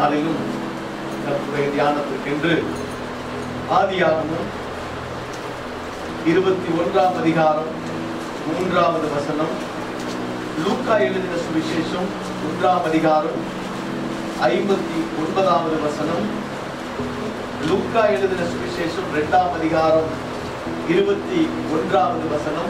நாளிலும் கர்த்தருடைய தியானத்திற்கென்று ஆதியாகமும் இருபத்தி ஒன்றாம் அதிகாரம் மூன்றாவது வசனம் லூக்கா எழுதின சுவிசேஷம் ஒன்றாம் அதிகாரம் ஐம்பத்தி ஒன்பதாவது வசனம் லூக்கா எழுதின சுவிசேஷம் இரண்டாம் அதிகாரம் இருபத்தி ஒன்றாவது வசனம்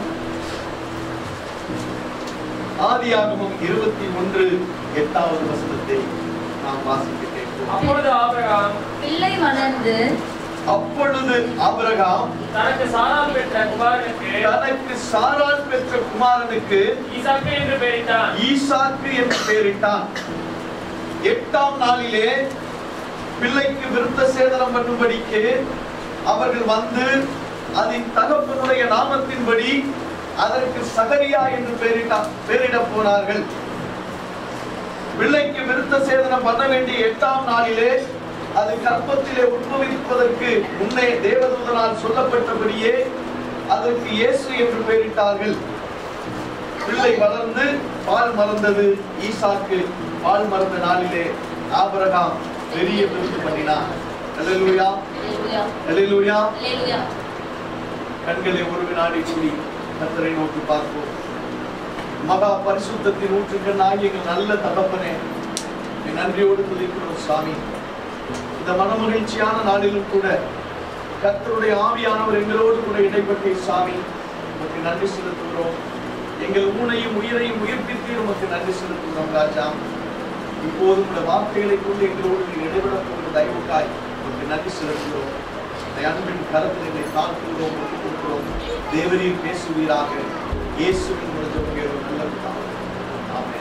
ஆதியாகமும் இருபத்தி ஒன்று எட்டாவது வசனத்தை நாம் வாசிக்க கேட்போம் அப்பொழுது ஆபிரகாம் பிள்ளை வளர்ந்து அப்பொழுது ஆபிரகாம் தனக்கு சாரால் பெற்ற குமாரனுக்கு தனக்கு சாரால் பெற்ற குமாரனுக்கு ஈசாக்கு என்று பெயரிட்டான் ஈசாக்கு என்று பெயரிட்டான் எட்டாம் நாளிலே பிள்ளைக்கு விருத்த சேதனம் பண்ணும்படிக்கு அவர்கள் வந்து அதன் தகப்பனுடைய நாமத்தின்படி அதற்கு சகரியா என்று பெயரிட்டான் பெயரிட போனார்கள் பிள்ளைக்கு விருத்த சேதனம் பண்ண வேண்டிய எட்டாம் நாளிலே அது கர்ப்பத்திலே உட்பவிப்பதற்கு முன்னே தேவதூதனால் சொல்லப்பட்டபடியே அதற்கு இயேசு என்று பெயரிட்டார்கள் பிள்ளை வளர்ந்து பால் மறந்தது ஈசாக்கு பால் மறந்த நாளிலே ஆபிரகாம் பெரிய விருந்து பண்ணினான் அல்லேலூயா அல்லேலூயா அல்லேலூயா அல்லேலூயா கண்களை ஒரு வினாடி கூடி கத்தரை நோக்கி பார்ப்போம் மகா பரிசுத்தத்தின் ஊற்றுக்கள் ஆகிய எங்கள் நல்ல தகப்பனே என் நன்றியோடு துதிக்கிறோம் சாமி இந்த மனமகிழ்ச்சியான நாளிலும் கூட கர்த்தருடைய ஆவியானவர் எங்களோடு கூட இடைப்பட்ட சாமி உமக்கு நன்றி செலுத்துகிறோம் எங்கள் ஊனையும் உயிரையும் உயிர்ப்பித்து உமக்கு நன்றி செலுத்துகிறோம் ராஜா இப்போதும் உள்ள வார்த்தைகளை கொண்டு எங்களோடு நீர் இடைவிட போகிற தயவுக்காய் உமக்கு நன்றி செலுத்துகிறோம் இந்த அன்பின் கரத்தில் எங்களை தாழ்த்துகிறோம் ஒப்புக் கொடுக்கிறோம் தேவரீர் பேசுவீராக இயேசுவின் முடிஞ்ச ஒரு நல்ல பிதாவே. ஆமென்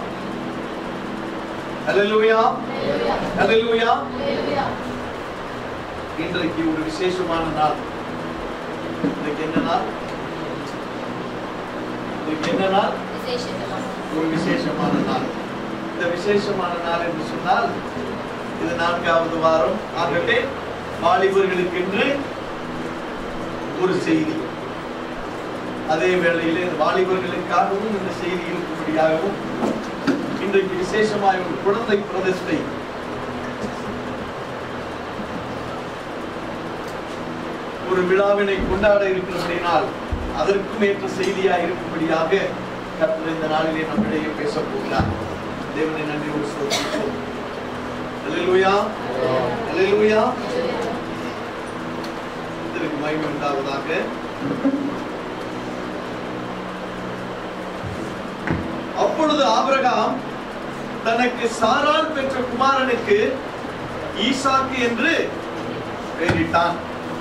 ஹalleluya ஹalleluya அல்லேலூயா இன்றைக்கு ஒரு விசேஷமான நாள் இன்றைக்கு என்ன நாள் இன்றைக்கு என்ன நாள் விசேஷமா ஒரு விசேஷமான நாள் இந்த விசேஷமான நாள் என்று சொன்னால் இது நான்காவது வாரம் ஆகவே வாலிபர்களுக்கென்று ஒரு செய்தி அதே வேளையிலே இந்த வாலிபர்களுக்காகவும் இந்த செய்தி இருக்கும்படியாகவும் இன்றைக்கு விசேஷமாய் ஒரு குழந்தை பிரதிஷ்டை ஒரு விழாவினை கொண்டாட இருக்கிறபடினால் அதற்கும் ஏற்ற செய்தியாய் இருக்கும்படியாக கர்த்தர் இந்த நாளிலே நம்மிடையே பேசப் போகிறார் தேவனை நன்றியோடு சோதிப்போம் அல்லேலூயா அல்லேலூயா இதற்கு மகிமை உண்டாவதாக அப்பொழுது ஆபிரகாம் தனக்கு சாரால் பெற்ற குமாரனுக்கு ஈசாக்கு என்று பெயரிட்டான்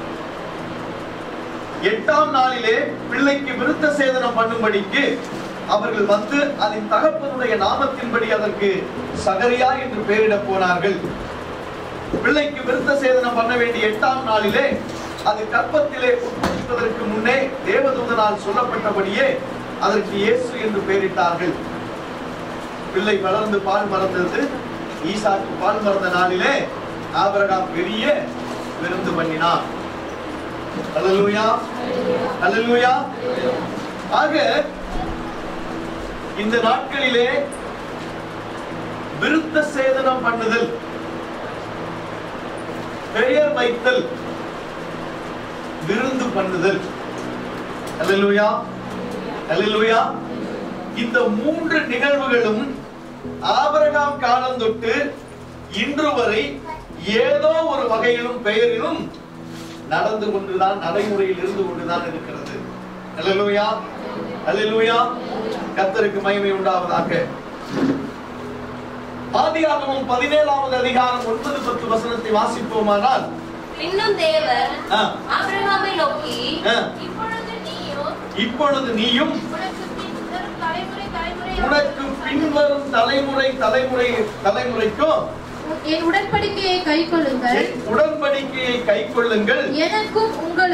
எட்டாம் நாளிலே பிள்ளைக்கு விருத்த சேதனம் பண்ணும்படிக்கு அவர்கள் வந்து அதன் தகப்பனுடைய நாமத்தின்படி அதற்கு சகரியா என்று பெயரிடப் போனார்கள் பிள்ளைக்கு விருத்த சேதனம் பண்ண வேண்டிய எட்டாம் நாளிலே அது கற்பத்திலே உட்படுத்துவதற்கு முன்னே தேவதூதனால் சொல்லப்பட்டபடியே அதற்கு இயேசு என்று பெயரிட்டார்கள் பிள்ளை வளர்ந்து பால் மறந்தது ஈசாக்கு பால் மறந்த நாளிலே ஆபிரகாம் பெரிய விருந்து பண்ணினான் அல்லேலூயா அல்லேலூயா ஆக இந்த நாட்களிலே விருத்த சேதனம் பண்ணுதல் பெயர் வைத்தல் விருந்து பண்ணுதல் அல்லேலூயா அல்லேலூயா இந்த மூன்று நிகழ்வுகளும் ஆபிரகாம் காலம் தொட்டு இன்று வரை ஏதோ ஒரு வகையிலும் பெயரிலும் நடந்து கொண்டுதான் நடைமுறையில் இருந்து கொண்டுதான் இருக்கிறது அல்லேலூயா அல்லேலூயா கர்த்தருக்கு மகிமை உண்டாவதாக ஆதியாகமம் பதினேழாவது அதிகாரம் ஒன்பது பத்து வசனத்தை வாசிப்போமானால் பின்னும் தேவன் ஆ, ஆபிரகாமை நோக்கி ஆ. இப்பொழுது நீயும் இப்பொழுது நீயும் உனக்கு பின்வரும் தலைமுறை தலைமுறை உனக்கு பின்வரும் தலைமுறை தலைமுறை தலைமுறைக்கும் என் உடன்படிக்கையை கைக்கொள்ளுங்கள் என் உடன்படிக்கையை கைக்கொள்ளுங்கள் எனக்கும் உங்களுக்கும்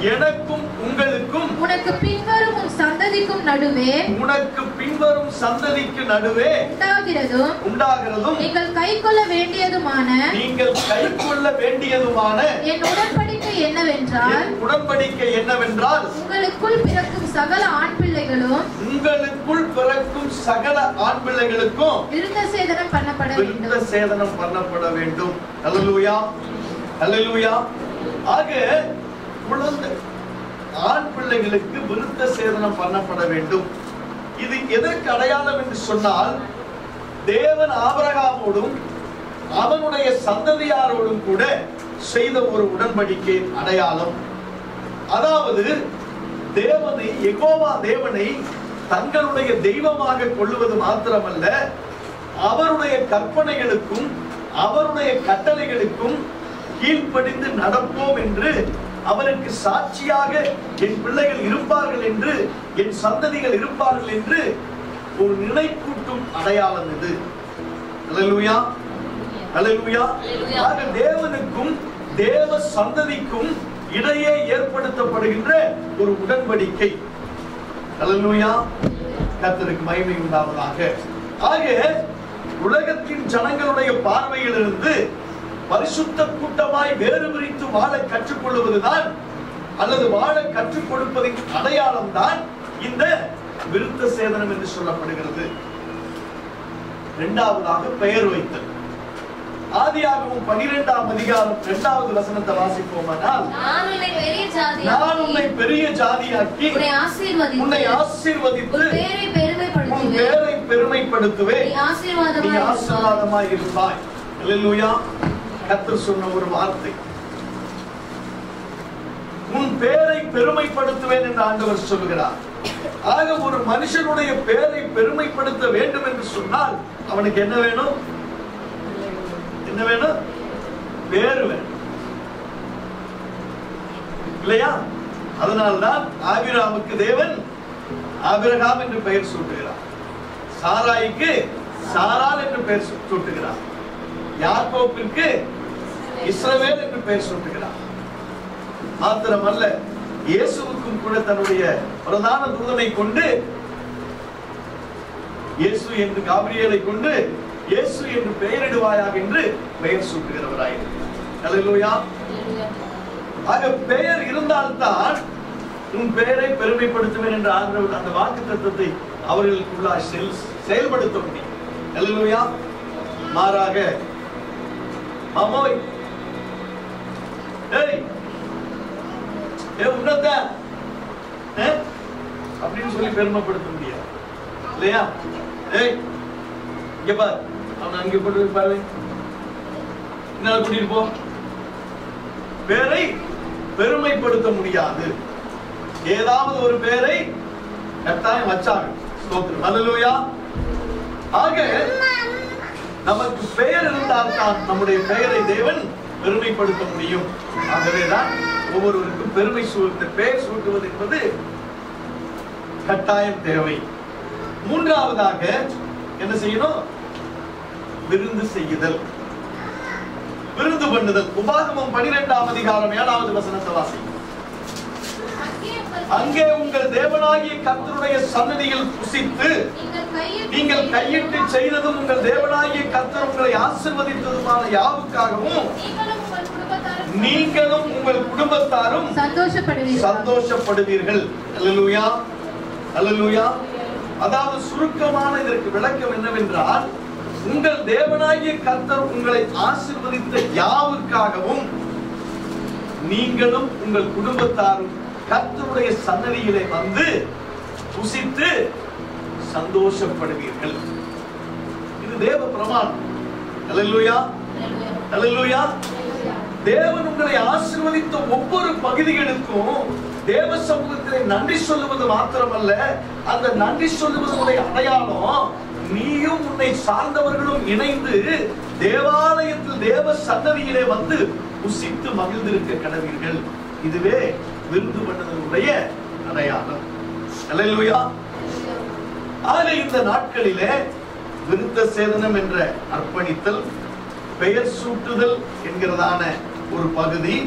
எனக்கும் உங்களுக்கும் உனக்கு பின்வரும் உன் சந்ததிக்கும் நடுவே உனக்கு பின்வரும் சந்ததிக்கு நடுவே உண்டாகிறதும் உண்டாகிறதும் நீங்கள் கைக்கொள்ள வேண்டியதுமான நீங்கள் கைக்கொள்ள வேண்டியதுமான என் உடன்படிக்கை என்னவென்றால் என் உடன்படிக்கை என்னவென்றால் உங்களுக்குள் பிறக்கும் சகல ஆண் பிள்ளைகளும் உங்களுக்குள் பிறக்கும் சகல ஆண் பிள்ளைகளுக்கும் விருந்த சேதனம் பண்ணப்பட விருத்த வேண்டும் சேதனம் பண்ணப்பட வேண்டும் அல்லேலூயா அல்லேலூயா ஆக குழந்தை ஆண் பிள்ளைகளுக்கு விருத்த சேதனம் பண்ணப்பட வேண்டும் இது எதற்கு அடையாளம் என்று சொன்னால் தேவன் ஆபிரகாமோடும் அவனுடைய சந்ததியாரோடும் கூட செய்த ஒரு உடன்படிக்கை அடையாளம் அதாவது தேவனை எகோவா தேவனை தங்களுடைய தெய்வமாக கொள்ளுவது மாத்திரமல்ல அவருடைய கற்பனைகளுக்கும் அவருடைய கட்டளைகளுக்கும் கீழ்ப்படிந்து நடப்போம் என்று அவருக்கு சாட்சியாக என் பிள்ளைகள் இருப்பார்கள் என்று என் சந்ததிகள் இருப்பார்கள் என்று ஒரு நினைப்பூட்டும் அடையாளம் இது அல்லேலூயா அல்லேலூயா அல்லேலூயா. ஆக தேவனுக்கும் தேவ சந்ததிக்கும் இடையே ஏற்படுத்தப்படுகின்ற ஒரு உடன்படிக்கை அல்லேலூயா கர்த்தருக்கு மகிமை உண்டாவதாக ஆக உலகத்தின் ஜனங்களுடைய பார்வையிலிருந்து பரிசுத்த கூட்டமாய் வேறு பிரித்து வாழ கற்றுக்கொள்வதுதான் அல்லது வாழ கற்றுக் கொடுப்பதின் அடையாளம் தான் இந்த விருத்த சேதனம் என்று சொல்லப்படுகிறது இரண்டாவதாக பெயர் வைத்தல் ஆதியாகமும் பனிரெண்டாம் அதிகாரம் இரண்டாவது வசனத்தை வாசிப்போமானால் நான் உன்னை பெரிய ஜாதி நான் உன்னை பெரிய ஜாதியாக்கி உன்னை ஆசீர்வதித்து உன்னை ஆசீர்வதித்து உன் பேரை உன் பெருமைப்படுத்துவேன் பேரை பெருமைப்படுத்துவேன் நீ நீ ஆசீர்வாதமாய் இருப்பாய். ஆசீர்வாதமாய் இருப்பாய் அல்லேலூயா கர்த்தர் சொன்ன ஒரு வார்த்தை உன் பேரை பெருமைப்படுத்துவேன் என்று ஆண்டவர் சொல்லுகிறார் ஆக ஒரு மனுஷனுடைய பேரை பெருமைப்படுத்த வேண்டும் என்று சொன்னால் அவனுக்கு என்ன வேணும் என்ன வேணும் பேரு வேணும் இல்லையா அதனால்தான் ஆபிராமுக்கு தேவன் ஆபிரகாம் என்று பெயர் சூட்டுகிறார் சாராய்க்கு சாரால் என்று பெயர் சூ- சூட்டுகிறார் யாக்கோப்பிற்கு இஸ்ரவேல் என்று பெயர் சூட்டுகிறார் மாத்திரமல்ல இயேசுவுக்கும் கூட தன்னுடைய பிரதான தூதனை கொண்டு இயேசு என்று காபிரியலை கொண்டு இயேசு என்று பெயரிடுவாயாக என்று பெயர் சூட்டுகிறவராயிருக்கிறார் அல்லேலூயா ஆக பெயர் இருந்தால்தான் உன் பெயரை பெருமைப்படுத்துவேன் என்ற ஆண்டவர் அந்த வாக்கு தத்துவத்தை அவர்களுக்குள்ளாய் செல் செயல்படுத்த முடியும் அல்லேலூயா மாறாக மாமோய் ஏய் ஏ உன்னத அப்படின்னு சொல்லி பெருமைப்படுத்த முடியாது இல்லையா ஏய் இங்க பார் அவன் அங்க போட்டு பாரு என்ன கூட்டிட்டு போ பேரை பெருமைப்படுத்த முடியாது ஏதாவது ஒரு பேரை கட்டாயம் வச்சாங்க ஸ்தோத்திரம் அல்லேலூயா ஆக நமக்கு பெயர் இருந்தால்தான் நம்முடைய பெயரை தேவன் பெருமைப்படுத்த முடியும் ஆகவேதான் ஒவ்வொருவருக்கும் பெருமை சூழ்ந்த பெயர் சூட்டுவது என்பது கட்டாயம் தேவை மூன்றாவதாக என்ன செய்யணும் விருந்து செய்யுதல் விருந்து பண்ணுதல் உபாகமம் பனிரெண்டாம் அதிகாரம் ஏழாவது வசனத்தை வாசி அங்கே உங்கள் தேவனாகிய கர்த்தருடைய சன்னதியில் புசித்து நீங்கள் கையில் நீங்கள் கையிட்டு செய்ததும் உங்கள் தேவனாகிய கர்த்தர் உங்களை ஆசிர்வதித்ததுமான யாவுக்காகவும் நீங்களும் உங்கள் குடும்பத்தாரும் நீங்களும் உங்கள் குடும்பத்தாரும் சந்தோஷப்படுவீர்கள் சந்தோஷப்படுவீர்கள் அல்லேலூயா அல்லேலூயா அதாவது சுருக்கமான இதற்கு விளக்கம் என்னவென்றால் உங்கள் தேவனாகிய கர்த்தர் உங்களை ஆசீர்வதித்த யாவுக்காகவும் நீங்களும் உங்கள் குடும்பத்தாரும் கர்த்தருடைய சன்னதியிலே வந்து புசித்து சந்தோஷப்படுவீர்கள் இது தேவ பிரமாணம் அல்லேலூயா அல்லேலூயா தேவன் உங்களை ஆசீர்வதித்த ஒவ்வொரு பகுதிகளுக்கும் தேவ சமூகத்திலே நன்றி சொல்லுவது மாத்திரமல்ல அந்த நன்றி சொல்லுவதனுடைய அடையாளம் நீயும் உன்னை சார்ந்தவர்களும் இணைந்து தேவாலயத்தில் தேவ சன்னதியிலே வந்து புசித்து மகிழ்ந்திருக்க கடவீர்கள் இதுவே விருந்து பண்ணதனுடைய அடையாளம் அல்லேலூயா ஆக இந்த நாட்களிலே விருத்த சேதனம் என்ற அர்ப்பணித்தல் பெயர் சூட்டுதல் என்கிறதான ஒரு பகுதி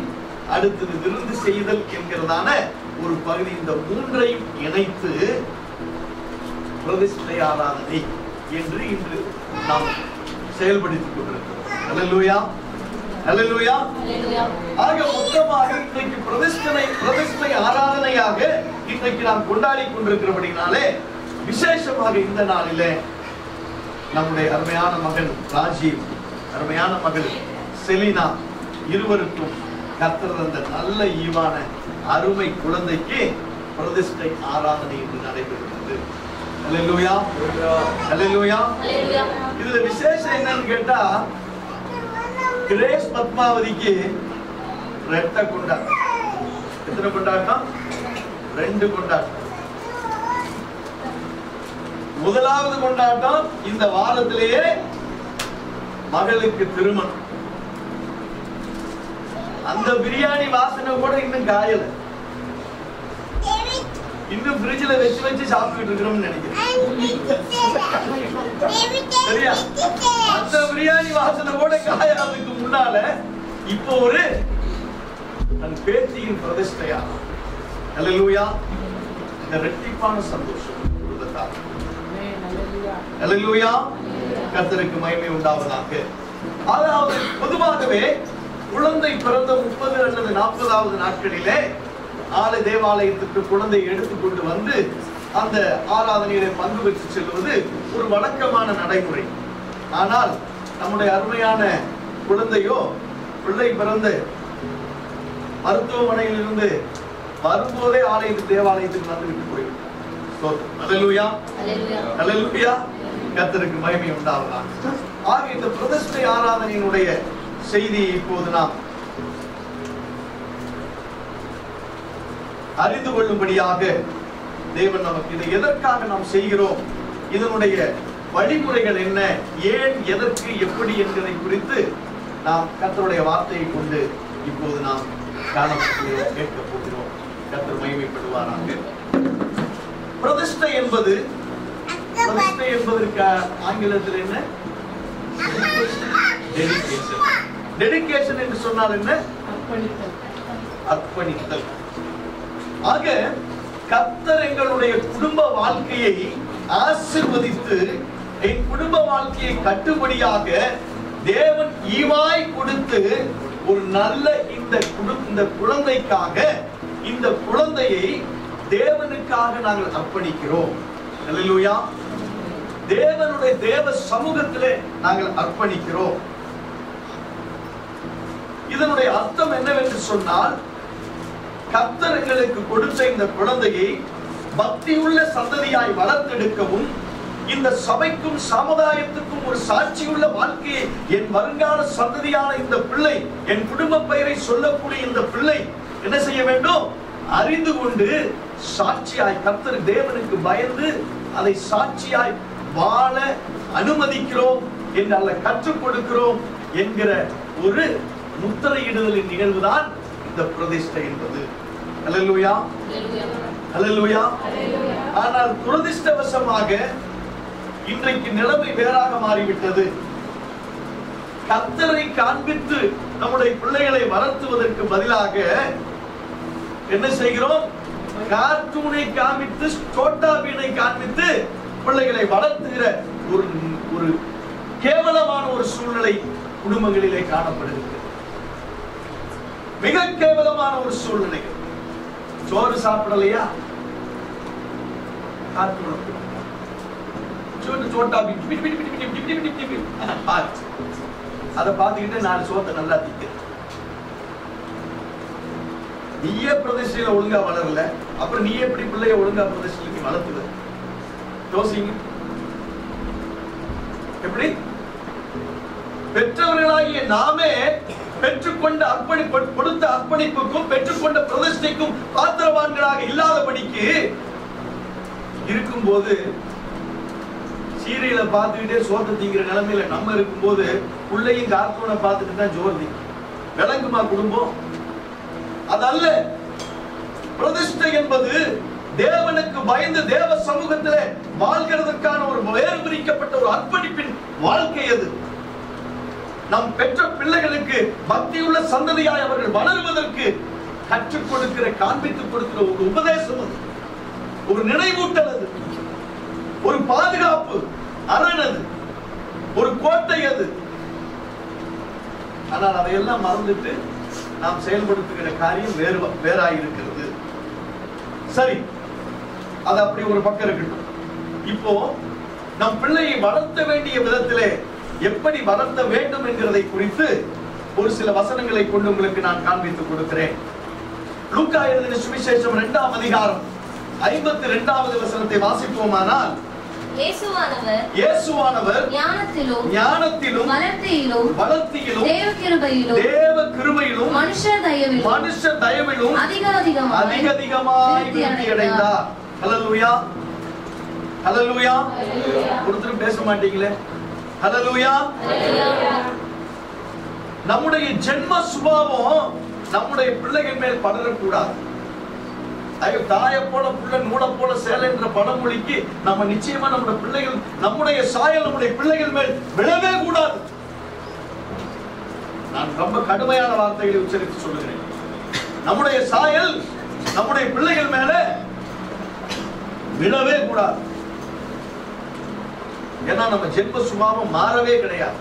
அடுத்தது விருந்து செய்தல் என்கிறதான ஒரு பகுதி இந்த மூன்றையும் இணைத்து பிரதிஷ்டை ஆராதனை என்று இன்று நாம் செயல்படுத்திக் கொண்டிருக்கிறோம் அல்லேலூயா அல்லேலூயா ஆக மொத்தமாக இன்றைக்கு பிரதிஷ்டனை பிரதிஷ்டை ஆராதனையாக இன்றைக்கு நாம் கொண்டாடி கொண்டிருக்கிறபடினாலே விசேஷமாக இந்த நாளிலே நம்முடைய அருமையான மகன் ராஜீவ் அருமையான மகள் செலினா இருவருக்கும் கர்த்தர் அந்த நல்ல ஈவான அருமை குழந்தைக்கு பிரதிஷ்டை ஆராதனை என்று நடைபெறுகிறது அல்லேலூயா அல்லேலூயா இதுல விசேஷம் என்னன்னு கேட்டா கிரேஸ் பத்மாவதிக்கு ரெட்ட கொண்டாட்டம் எத்தனை கொண்டாட்டம் ரெண்டு கொண்டாட்டம் முதலாவது கொண்டாட்டம் இந்த வாரத்திலேயே மகளுக்கு திருமணம் அந்த பிரியாணி வாசனை கூட இன்னும் காயல இன்னும் ஃப்ரிட்ஜ்ல வச்சு வச்சு சாப்பிட்டுட்டு இருக்கிறோம்னு நினைக்கிறேன் சரியா அந்த பிரியாணி வாசனை கூட காயாததுக்கு முன்னால இப்போ ஒரு தன் பேத்தியின் பிரதிஷ்டையா அல்லேலூயா இந்த ரெட்டிப்பான சந்தோஷம் குடும்பத்தார் அல்லேலூயா கர்த்தருக்கு மகிமை உண்டாவதாக அதாவது பொதுவாகவே குழந்தை பிறந்த முப்பது அல்லது நாற்பதாவது நாட்களிலே ஆலய தேவாலயத்துக்கு குழந்தை எடுத்துக்கொண்டு வந்து அந்த ஆராதனையிலே பங்கு பெற்று செல்வது ஒரு வழக்கமான நடைமுறை ஆனால் நம்முடைய அருமையான குழந்தையோ பிள்ளை பிறந்து மருத்துவமனையில் இருந்து வரும்போதே ஆலயத்துக்கு தேவாலயத்துக்கு வந்து விட்டு போயிடும் அல்லேலூயா அல்லேலூயா கர்த்தருக்கு மகிமை உண்டாவதாக ஆக இந்த பிரதிஷ்டை ஆராதனையினுடைய செய்தியை இப்போது நாம் அறிந்து கொள்ளும்படியாக தேவன் நமக்கு இதை எதற்காக நாம் செய்கிறோம் இதனுடைய வழிமுறைகள் என்ன ஏன் எதற்கு எப்படி என்பதை குறித்து நாம் கர்த்தருடைய வார்த்தையை கொண்டு இப்போது நாம் காண போகிறோம் கேட்க போகிறோம் கர்த்தர் மகிமைப்படுவாராக பிரதிஷ்டை என்பது பிரதிஷ்டை என்பதற்கு ஆங்கிலத்தில் என்ன டெடிகேஷன் டெடிகேஷன் என்று சொன்னால் என்ன அர்ப்பணித்தல் ஆக கர்த்தர் எங்களுடைய குடும்ப வாழ்க்கையை ஆசிர்வதித்து என் குடும்ப வாழ்க்கையை கட்டுப்படியாக தேவன் ஈவாய் கொடுத்து ஒரு நல்ல இந்த குடு- இந்த குழந்தைக்காக இந்த குழந்தையை தேவனுக்காக நாங்கள் அர்ப்பணிக்கிறோம் அல்லேலூயா தேவனுடைய தேவ சமூகத்திலே நாங்கள் அர்ப்பணிக்கிறோம் இதனுடைய அர்த்தம் என்னவென்று சொன்னால் கர்த்தர் எங்களுக்கு கொடுத்த இந்த குழந்தையை பக்தியுள்ள சந்ததியாய் வளர்த்தெடுக்கவும் இந்த சபைக்கும் சமுதாயத்துக்கும் ஒரு சாட்சியுள்ள வாழ்க்கையை என் வருங்கால சந்ததியான இந்த பிள்ளை என் குடும்ப பெயரை சொல்லக்கூடிய இந்த பிள்ளை என்ன செய்ய வேண்டும் அறிந்து கொண்டு சாட்சியாய் கர்த்தர் தேவனுக்கு பயந்து அதை சாட்சியாய் வாழ அனுமதிக்கிறோம் என்று அல்ல கற்றுக் கொடுக்கிறோம் என்கிற ஒரு முத்திரையிடுதலின் நிகழ்வுதான் இந்த பிரதிஷ்டை என்பது அல்லேலூயா அல்லேலூயா ஆனால் துரதிர்ஷ்டவசமாக இன்றைக்கு நிலைமை வேறாக மாறிவிட்டது கர்த்தரை காண்பித்து நம்முடைய பிள்ளைகளை வளர்த்துவதற்கு பதிலாக என்ன செய்கிறோம் கார்ட்டூனை காண்பித்து சோட்டா பீனை காண்பித்து பிள்ளைகளை வளர்த்துகிற ஒரு ஒரு கேவலமான ஒரு சூழ்நிலை குடும்பங்களிலே காணப்படுகிறது மிக கேவலமான ஒரு சூழ்நிலை சோறு சாப்பிடலையா கார்ட்டூனை போடு. சோறு சோட்டா பீன் பிடி பிடி பிடி பிடி பிடி பிடி பிடி பிடி. ஆஹ், பாரு. அதை பார்த்துக்கிட்டு நாலு சோத்தை நல்லா திக்கு நீயே பிரதிஷ்டையில ஒழுங்கா வளரல அப்புறம் நீ எப்படி பிள்ளைய ஒழுங்கா பிரதிஷ்டைக்கு வளர்த்துவ யோசிங்க எப்படி பெற்றவர்களாகிய நாமே பெற்றுக்கொண்ட அர்ப்பணிப்பு கொடுத்த அர்ப்பணிப்புக்கும் பெற்றுக்கொண்ட பிரதிஷ்டைக்கும் பாத்திரவான்களாக இல்லாதபடிக்கு இருக்கும்போது சீரியலை பார்த்துக்கிட்டே சோத்தை திங்கிற நிலைமையில நம்ம இருக்கும்போது பிள்ளையும் கார்ட்டூனை பார்த்துட்டு தான் ஜோர் திங்கும் விளங்குமா குடும்பம் அதல்ல பிரதிஷ்டை என்பது தேவனுக்கு பயந்து தேவ சமூகத்திலே வாழ்கிறதற்கான ஒரு வேறு பிரிக்கப்பட்ட ஒரு அர்ப்பணிப்பின் வாழ்க்கை அது நம் பெற்ற பிள்ளைகளுக்கு பக்தியுள்ள சந்ததியாய் அவர்கள் வளருவதற்கு கற்றுக் கொடுக்கிற காண்பித்துக் கொடுக்கிற ஒரு உபதேசம் அது ஒரு நினைவூட்டல் அது ஒரு பாதுகாப்பு அரண் அது ஒரு கோட்டை அது ஆனால் அதையெல்லாம் மறந்துட்டு நாம் செயல்படுத்துகிற காரியம் வேறு வேறாயிருக்கிறது சரி அது அப்படி ஒரு பக்கம் இருக்கட்டும் இப்போ நம் பிள்ளையை வளர்த்த வேண்டிய விதத்திலே எப்படி வளர்த்த வேண்டும் என்கிறதை குறித்து ஒரு சில வசனங்களை கொண்டு உங்களுக்கு நான் காண்பித்துக் கொடுக்கிறேன் லூக்கா எழுதின சுவிசேஷம் இரண்டாம் அதிகாரம் ஐம்பத்தி இரண்டாவது வசனத்தை வாசிப்போமானால் இயேசுவானவர் இயேசுவானவர் ஞானத்திலும் ஞானத்திலும் வளர்த்தியிலும் வளர்த்தியிலும் தேவ கிருபையிலும் தேவ கிருபையிலும் மனுஷ தயவிலும் மனுஷ தயவிலும் அதிக அதிகமாய் அதிக அதிகமாய் விருத்தி அடைந்தார் ஹalleluya ஹalleluya ஒருத்தரும் பேச மாட்டீங்களே ஹalleluya நம்முடைய ஜென்ம சுபாவம் நம்முடைய பிள்ளைகள் மேல் படரக்கூடாது ஐயோ தாயை போல புள்ள நூட போல சேலை என்ற பழமொழிக்கு நம்ம நிச்சயமா நம்முடைய பிள்ளைகள் நம்முடைய சாயல் நம்முடைய பிள்ளைகள் மேல் விழவே கூடாது நான் ரொம்ப கடுமையான வார்த்தைகளை உச்சரித்து சொல்லுகிறேன் நம்முடைய சாயல் நம்முடைய பிள்ளைகள் மேல விழவே கூடாது ஏன்னா நம்ம ஜென்ம சுபாவம் மாறவே கிடையாது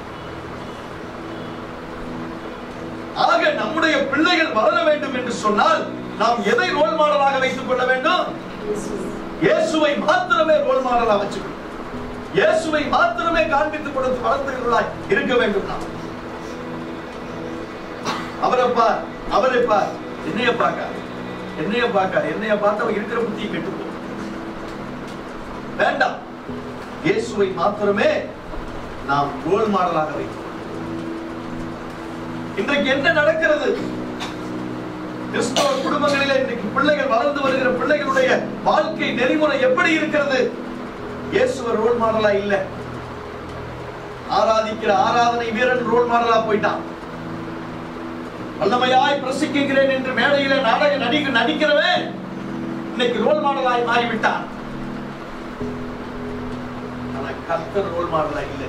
ஆக நம்முடைய பிள்ளைகள் வளர வேண்டும் என்று சொன்னால் நாம் எதை ரோல் மாடலாக வைத்துக் கொள்ள வேண்டும் இயேசுவை மாத்திரமே ரோல் மாடலா வச்சுக்கணும் இயேசுவை மாத்திரமே காண்பித்துக் கொடுத்து வளர்த்துகிறவர்களாய் இருக்க வேண்டும் நாம் அவரை பார் அவரை பார் என்னைய பார்க்க என்னைய பார்க்க என்னைய பார்த்து அவன் இருக்கிற புத்தி கெட்டு போகும் வேண்டாம் இயேசுவை மாத்திரமே நாம் ரோல் மாடலாக வைக்கிறோம் இன்றைக்கு என்ன நடக்கிறது கிறிஸ்தவ குடும்பங்களிலே இன்றைக்கு பிள்ளைகள் வளர்ந்து வருகிற பிள்ளைகளுடைய வாழ்க்கை நெறிமுறை எப்படி இருக்கிறது இயேசுவர் ரோல் மாடலா இல்ல ஆராதிக்கிற ஆராதனை வீரன் ரோல் மாடலா போயிட்டான் வல்லமையாய் பிரசிக்கிறேன் என்று மேடையில நாடக நடிக்க நடிக்கிறவன் இன்னைக்கு ரோல் மாடலாய் மாறிவிட்டான் ஆனா கர்த்தர் ரோல் மாடலா இல்லை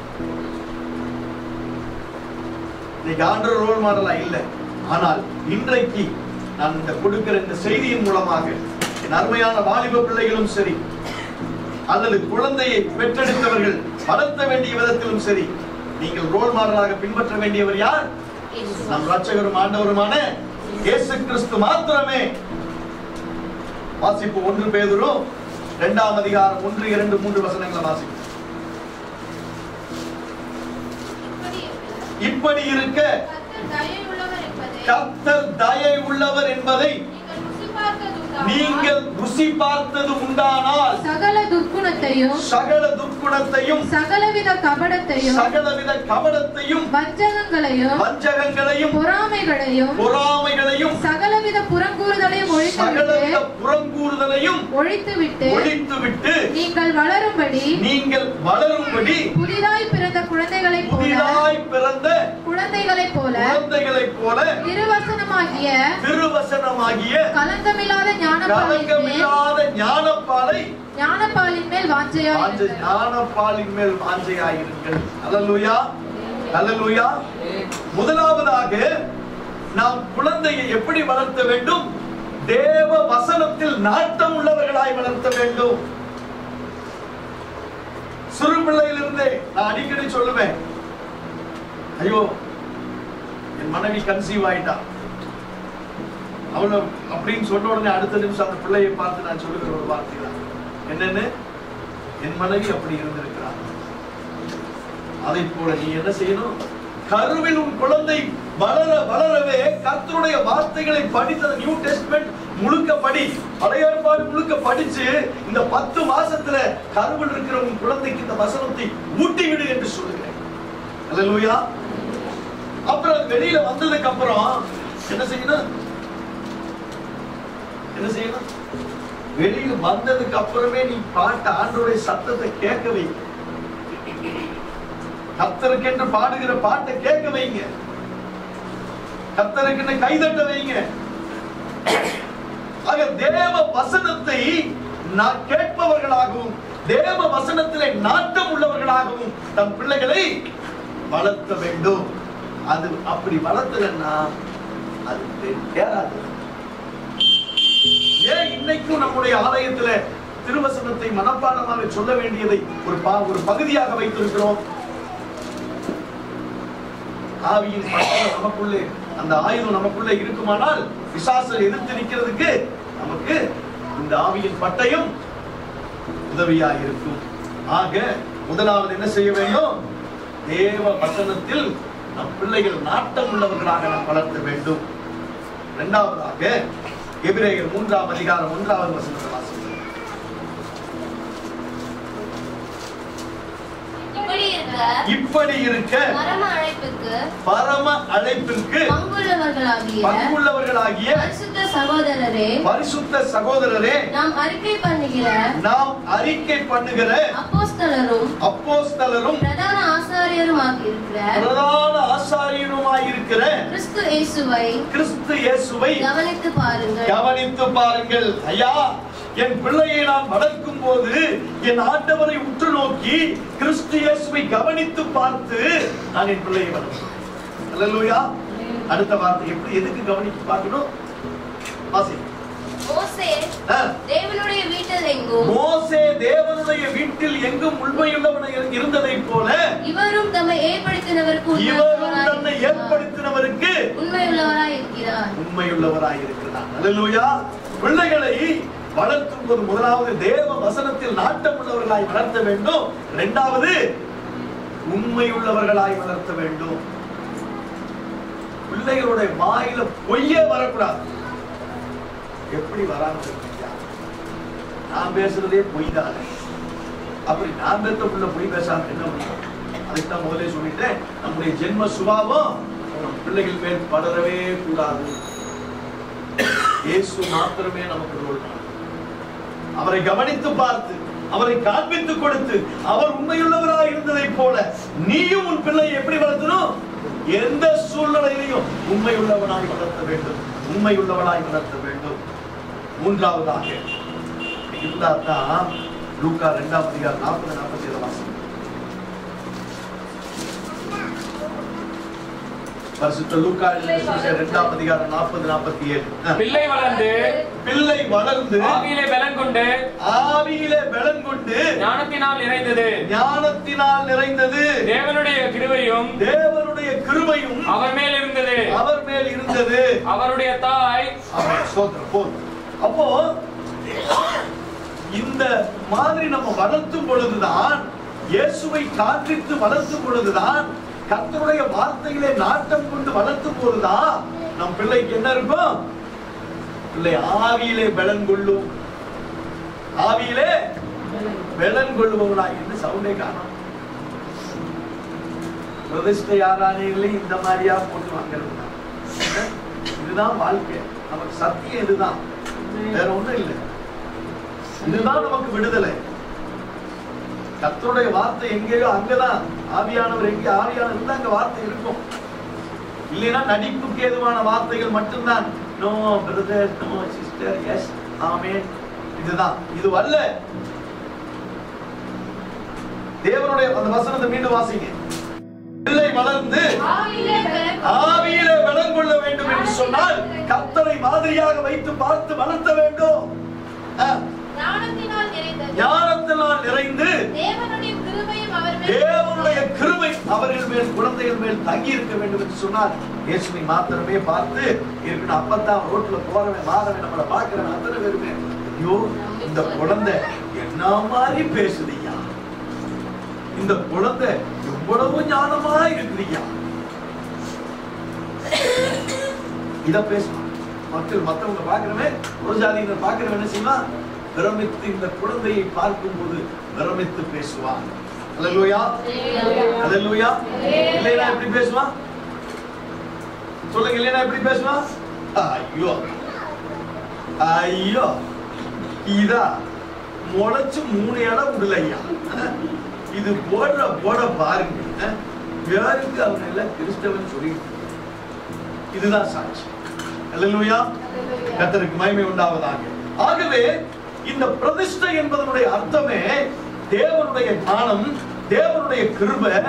இன்னைக்கு ஆண்டர் ரோல் மாடலா இல்லை ஆனால் இன்றைக்கு நான் இந்த கொடுக்கிற இந்த செய்தியின் மூலமாக என் அருமையான வாலிப பிள்ளைகளும் சரி அல்லது குழந்தையை பெற்றெடுத்தவர்கள் வளர்த்த வேண்டிய விதத்திலும் சரி நீங்கள் ரோல் மாடலாக பின்பற்ற வேண்டியவர் யார் நம் ரட்சகரும் ஆண்டவருமான இயேசு கிறிஸ்து மாத்திரமே வாசிப்பு ஒன்று பேதுரும் இரண்டாம் அதிகாரம் ஒன்று இரண்டு மூன்று வசனங்களை வாசிப்பு இப்படி இருக்க, இப்படி இருக்க கர்த்தர் தயை உள்ளவர் என்பதை கர்த்தர் தயை உள்ளவர் என்பதை நீங்கள் ருசி நீங்கள் ருசி பார்த்ததுண்டானால், பார்த்தது உண்டானால் சகல துர்க்குணத்தையும் சகல துர்க்குணத்தையும் சகலவித கபடத்தையும் சகலவித கபடத்தையும் வஞ்சகங்களையும் வஞ்சகங்களையும் பொறாமைகளையும் பொறாமைகளையும் சகலவித புறங்கூறுதலையும் சகலவித ஒழித்துவிட்டு புறங்கூறுதலையும் ஒழித்துவிட்டு ஒழித்துவிட்டு நீங்கள் வளரும்படி நீங்கள் வளரும்படி புதிதாய் பிறந்த குழந்தைகளைப் போல புதிதாய் பிறந்த குழந்தைகளைப் போல குழந்தைகளைப் போல திருவசனமாகிய திருவசனமாகிய கலங்கமில்லாத ஞானப்பாலின் மேல் கலங்கமில்லாத ஞானப்பாலை ஞானப்பாலின் மேல் வாஞ்சையாய் வாஞ்சை இருங்கள். ஞானப்பாலின் மேல் வாஞ்சையாயிருங்கள் அல்லேலூயா அல்லேலூயா முதலாவதாக நாம் குழந்தையை எப்படி வளர்த்த வேண்டும் தேவ வசனத்தில் நாட்டம் உள்ளவர்களாய் வளர்த்த வேண்டும் சிறு பிள்ளையிலிருந்தே நான் அடிக்கடி சொல்லுவேன் ஐயோ என் மனைவி கன்சீவ் ஆயிட்டா அவள அப்படின்னு சொன்ன உடனே அடுத்த நிமிஷம் அந்த பிள்ளையை பார்த்து நான் சொல்லுகிற ஒரு வார்த்தை தான் என்னன்னு என் மனைவி அப்படி இருந்திருக்கிறார் அதை போல நீ என்ன செய்யணும் கருவில் உன் குழந்தை வளர வளரவே கர்த்தருடைய வார்த்தைகளை படித்த நியூ டெஸ்ட்மெண்ட் முழுக்க படி பழைய ஏற்பாடு முழுக்க படிச்சு இந்த பத்து மாசத்துல கருவில் இருக்கிற உன் குழந்தைக்கு இந்த வசனத்தை ஊட்டி விடு என்று சொல்லுகிறேன் அல்லேலூயா அப்புறம் அது வெளியில வந்ததுக்கு அப்புறம் என்ன செய்யணும் என்ன செய்யணும் வெளியில வந்ததுக்கு அப்புறமே நீ பாட்டு ஆண்டோடைய சத்தத்தை கேட்க வை கத்தருக்கென்று பாடுகிற பாட்டை கேட்க வைங்க கத்தருக்கென்று கைதட்ட வைங்க ஆக தேவ வசனத்தை நான் கேட்பவர்களாகவும் தேவ வசனத்திலே நாட்டம் உள்ளவர்களாகவும் தன் பிள்ளைகளை வளர்த்த வேண்டும் அது அப்படி வளர்த்தலன்னா அது தே- தேராது ஏன் இன்னைக்கும் நம்முடைய ஆலயத்துல திருவசனத்தை மனப்பாடமாக சொல்ல வேண்டியதை ஒரு பா ஒரு பகுதியாக வைத்திருக்கிறோம் ஆவியின் பட்டம் நமக்குள்ளே அந்த ஆயுதம் நமக்குள்ளே இருக்குமானால் பிசாசை எதிர்த்து நிற்கிறதுக்கு நமக்கு இந்த ஆவியின் பட்டயம் உதவியா இருக்கும் ஆக முதலாவது என்ன செய்ய வேண்டும் தேவ வசனத்தில் நம் பிள்ளைகள் நாட்டம் உள்ளவர்களாக நாம் வளர்த்த வேண்டும் இரண்டாவதாக எபிரேயர் மூன்றாம் அதிகாரம் ஒன்றாவது வசனத்தை வாசிக்கிறோம் இப்படி இருக்க இப்படி இருக்க பரம அழைப்புக்கு பரம அழைப்பிற்கு பங்குள்ளவர்களாகிய பங்குள்ளவர்களாகிய பரிசுத்த சகோதரரே பரிசுத்த சகோதரரே நாம் அறிக்கை பண்ணுகிற நாம் அறிக்கை பண்ணுகிற அப்போஸ்தலரும் அப்போஸ்தலரும் பிரதான ஆசாரியருமாக இருக்கிற பிரதான ஆசாரியனுமாயிருக்கிற கிறிஸ்து இயேசுவை கிறிஸ்து இயேசுவை கவனித்து பாருங்கள் கவனித்து பாருங்கள் ஐயா என் பிள்ளையை நான் வளர்க்கும் போது என் ஆண்டவரை உற்று நோக்கி கிறிஸ்து இயேசுவை கவனித்து பார்த்து நான் என் பிள்ளையை வளர்க்கிறேன் அல்லேலூயா அடுத்த வார்த்தை எப்படி எதுக்கு கவனித்து பார்க்கணும் வாசி மோசே ஆ. தேவனுடைய வீட்டில் எங்கும் மோசே தேவனுடைய வீட்டில் எங்கும் உண்மையுள்ளவன் இருந்ததை போல இவரும் தம்மை ஏற்படுத்தினவருக்கு இவரும் தன்னை உண்மையுள்ளவராய் இருக்கிறார். ஏற்படுத்தினவருக்கு உண்மையுள்ளவராய் இருக்கிறார் உண்மையுள்ளவராய் இருக்கிறார் அல்லேலூயா பிள்ளைகளை வளர்க்கும் போது முதலாவது தேவ வசனத்தில் நாட்டம் உள்ளவர்களாய் வளர்த்த வேண்டும் இரண்டாவது உண்மையுள்ளவர்களாய் வளர்த்த வேண்டும் பிள்ளைகளுடைய வாயில பொய்யே வரக்கூடாது எப்படி வராம இருக்கீங்க நான் பேசுறதே பொய் தானே அப்படி நான் பெத்த புள்ள பொய் பேசாம என்ன பண்ணும் அதுக்குதான் முதலே சொல்லிட்டேன் நம்முடைய ஜென்ம சுபாவம் நம் பிள்ளைகள் மேல் படரவே கூடாது இயேசு மாத்திரமே நமக்கு ரோல் மாடல். அவரை கவனித்து பார்த்து அவரை காண்பித்து கொடுத்து அவர் உண்மையுள்ளவராய் இருந்ததை போல நீயும் உன் பிள்ளையை எப்படி வளர்த்தணும் எந்த சூழ்நிலையிலையும் உண்மையுள்ளவனாய் வளர்த்த வேண்டும் உண்மையுள்ளவனாய் வளர்த்த வேண்டும் மூன்றாவதாக இருந்தா தான் லூக்கா ரெண்டாம் அதிகாரம் நாற்பது நாற்பத்தி ஏழு வாசம் பரிசுத்த லூக்கா எழுதின சுவிசேஷம் இரண்டாம் அதிகாரம் நாற்பது நாற்பத்தி ஏழு பிள்ளை வளர்ந்து பிள்ளை வளர்ந்து ஆவியிலே பலன் கொண்டு ஆவியிலே பலன் கொண்டு ஞானத்தினால் நிறைந்தது ஞானத்தினால் நிறைந்தது தேவனுடைய கிருபையும் தேவனுடைய கிருபையும் அவர் மேல் இருந்தது அவர் மேல் இருந்தது அவருடைய தாய் ஆமென். ஸ்தோத்திரம். போதும். அப்போ இந்த மாதிரி நம்ம வளர்த்தும் பொழுதுதான் இயேசுவை காண்பித்து வளர்த்தும் பொழுதுதான் கர்த்தருடைய வார்த்தைகளை நாட்டம் கொண்டு வளர்த்தும் போதுதான் நம் பிள்ளைக்கு என்ன இருக்கும் பிள்ளை ஆவியிலே பலன் கொள்ளும் ஆவியிலே பலன் கொள்ளுபவனா என்று சவுண்டே காணும் பிரதிஷ்டை ஆராதனைகளை இந்த மாதிரியா போட்டு வாங்கிறது இதுதான் வாழ்க்கை நமக்கு சத்தியம் இதுதான் வேற ஒண்ணும் இல்லை இதுதான் நமக்கு விடுதலை கர்த்தருடைய வார்த்தை எங்கேயோ அங்கதான் ஆவியானவர் எங்கே ஆவியானவர் இருந்தா அங்க வார்த்தை இருக்கும் இல்லைன்னா நடிப்புக்கு ஏதுவான வார்த்தைகள் மட்டும்தான் no brother no sister yes amen இதுதான் இது அல்ல தேவனுடைய அந்த வசனத்தை மீண்டும் வாசிங்க பிள்ளை வளர்ந்து ஆவியிலே பலம் கொள்ள வேண்டும் என்று சொன்னால் கர்த்தரை மாதிரியாக வைத்து பார்த்து வளர்த்த வேண்டும் ஆ, ஞானத்தினால் நிறைந்தது ஞானத்தினால் நிறைந்து தேவனுடைய கிருபையும் அவர் மேல் தேவனுடைய கிருபை அவர்கள் மேல் குழந்தைகள் மேல் தங்கி இருக்க வேண்டும் என்று சொன்னார் இயேசுவை மாத்திரமே பார்த்து இருக்கணும் அப்பதான் ரோட்ல போறவன் மாறவன் நம்மளை பார்க்கிறவன் அத்தனை பேருமே ஐயோ இந்த குழந்தை என்ன மாதிரி பேசுதையா இந்த குழந்தை எவ்வளவு ஞானமா இருக்குதுய்யா இத பேசுவான் மக்கள் மத்தவங்க பார்க்கிறவன் ஒரு ஜாதியினர் பார்க்கிறவன் என்ன செய்வான் பிரமித்து இந்த குழந்தையை பார்க்கும்போது பிரமித்து பேசுவான் அல்லேலூயா அல்லேலூயா இல்லைனா எப்படி பேசுவான் சொல்லுங்க இல்லைனா எப்படி பேசுவான் ஐயோ ஐயோ இதா முளைச்சு மூணு இடம் விடலையா இது போடுற போட பாருங்க யாருக்கு அவங்க எல்லாம் கிறிஸ்தவன் சொல்லிட்டு இதுதான் சாட்சி அல்லேலூயா கர்த்தருக்கு மகிமை உண்டாவதாக ஆகவே இந்த பிரதிஷ்டை என்பதனுடைய அர்த்தமே தேவனுடைய ஞானம் தேவனுடைய கிருபை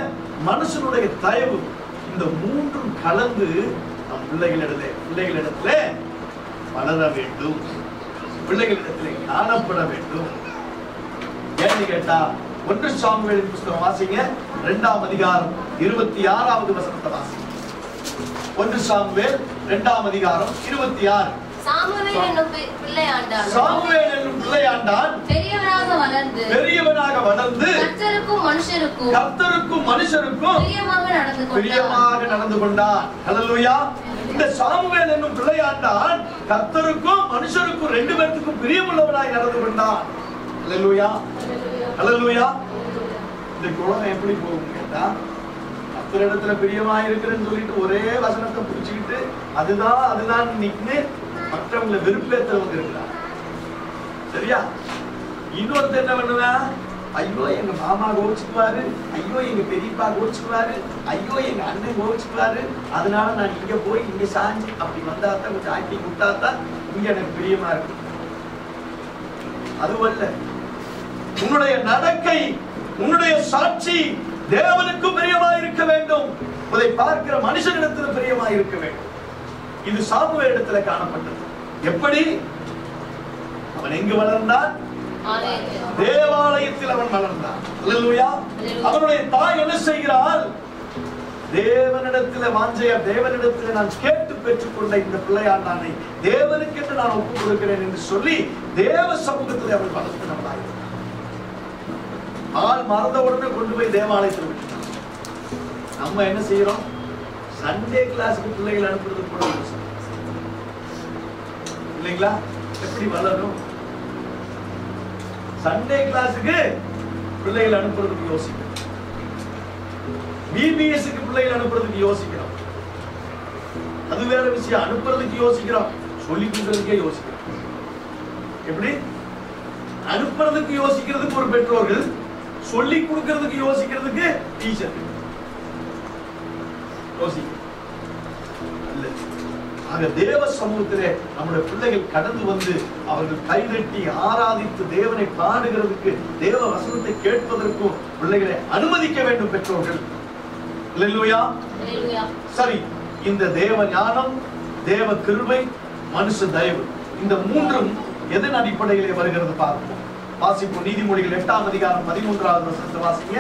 மனுஷனுடைய தயவு இந்த மூன்றும் கலந்து நம் பிள்ளைகளிடத்துல பிள்ளைகளிடத்துல வளர வேண்டும் பிள்ளைகளிடத்துல காணப்பட வேண்டும் ஏன்னு கேட்டா ஒன்று சாமுவேலின் புஸ்தகம் வாசிங்க இரண்டாம் அதிகாரம் இருபத்தி ஆறாவது வசனத்தை வாசிங்க ஒன்று சாமுவேல் இரண்டாம் அதிகாரம் இருபத்தி ஆறு சாமுவேல் என்னும் பி- பிள்ளையாண்டான் சாமுவேல் என்னும் பிள்ளையாண்டான் பெரியவராக வளர்ந்து பெரியவனாக வளர்ந்து கர்த்தருக்கும் மனுஷருக்கும் கர்த்தருக்கும் மனுஷருக்கும் பிரியமாக நடந்து கொண்டான் பிரியமாக நடந்து கொண்டான் ஹalleluya இந்த சாமுவேல் என்னும் பிள்ளையாண்டான் கர்த்தருக்கும் மனுஷருக்கும் ரெண்டு பேர்த்துக்கும் பிரியமுள்ளவனாய் நடந்து கொண்டான் ஹalleluya ஹalleluya இந்த குழந்தை எப்படி போகும் கேட்டா கர்த்தரிடத்துல பிரியமா இருக்கிறேன்னு சொல்லிட்டு ஒரே வசனத்தை புடிச்சுக்கிட்டு அதுதான் அதுதான் நின்னு மற்றவங்களை வெறுப்பேற்றவங்க இருக்கிறார் சரியா இன்னொருத்தர் என்ன பண்ணுவேன் ஐயோ எங்க மாமா கோவிச்சுக்குவாரு ஐயோ எங்க பெரியப்பா கோவிச்சுக்குவாரு ஐயோ எங்க அண்ணன் கோவிச்சுக்குவாரு அதனால நான் இங்க போய் இங்க சாஞ்சு அப்படி வந்தா தான் கொஞ்சம் ஆக்கி கொடுத்தா தான் இங்க எனக்கு பிரியமா இருக்கு அதுவல்ல உன்னுடைய நடக்கை உன்னுடைய சாட்சி தேவனுக்கு பிரியமா இருக்க வேண்டும் அதை பார்க்கிற மனுஷனிடத்துல பிரியமா இருக்க வேண்டும் இது சாமுவேல் இடத்துல காணப்பட்டது எப்படி அவன் எங்கு வளர்ந்தான் ஆலயத்தில். தேவாலயத்தில் அவன் வளர்ந்தான் அல்லேலூயா அவனுடைய தாய் என்ன செய்கிறாள் தேவனிடத்தில் வாஞ்சைய தேவனிடத்தில் நான் கேட்டு பெற்றுக்கொண்ட இந்த பிள்ளையாண்டானை தேவனுக்கு என்று நான் ஒப்புக் கொடுக்கிறேன் என்று சொல்லி தேவ சமூகத்தில் அவன் வளர்த்து நம்பாய் ஆள் மறந்த உடனே கொண்டு போய் தேவாலயத்தில் விட்டுட்டான் நம்ம என்ன செய்யறோம் சண்டே கிளாஸுக்கு பிள்ளைகள் அனுப்புறது கூட யோசிக்கிறோம். இல்லைங்களா எப்படி வளரும் சண்டே கிளாஸுக்கு பிள்ளைகள் அனுப்புறதுக்கு யோசிக்கிறோம் பிபிஎஸ்க்கு பிள்ளைகள் அனுப்புறதுக்கு யோசிக்கிறோம் அது வேற விஷயம் அனுப்புறதுக்கு யோசிக்கிறோம் சொல்லி கொடுக்கறதுக்கே யோசிக்கிறோம் எப்படி அனுப்புறதுக்கு யோசிக்கிறதுக்கு ஒரு பெற்றோர்கள் சொல்லி கொடுக்கறதுக்கு யோசிக்கிறதுக்கு டீச்சர் யோசிக்கிறோம் இல்ல. ஆக தேவ சமூகத்திலே நம்முடைய பிள்ளைகள் கடந்து வந்து அவர்கள் கைதட்டி ஆராதித்து தேவனை பாடுகிறதுக்கு தேவ வசனத்தை கேட்பதற்கும் பிள்ளைகளை அனுமதிக்க வேண்டும் பெற்றோர்கள் இல்லையா அல்லேலூயா. சரி இந்த தேவ ஞானம் தேவ கிருபை மனுஷ தயவு இந்த மூன்றும் எதன் அடிப்படையிலே வருகிறது பார்ப்போம் வாசிப்போம் நீதிமொழிகள் எட்டாம் அதிகாரம் பதிமூன்றாவது வசனத்தை வாசிங்க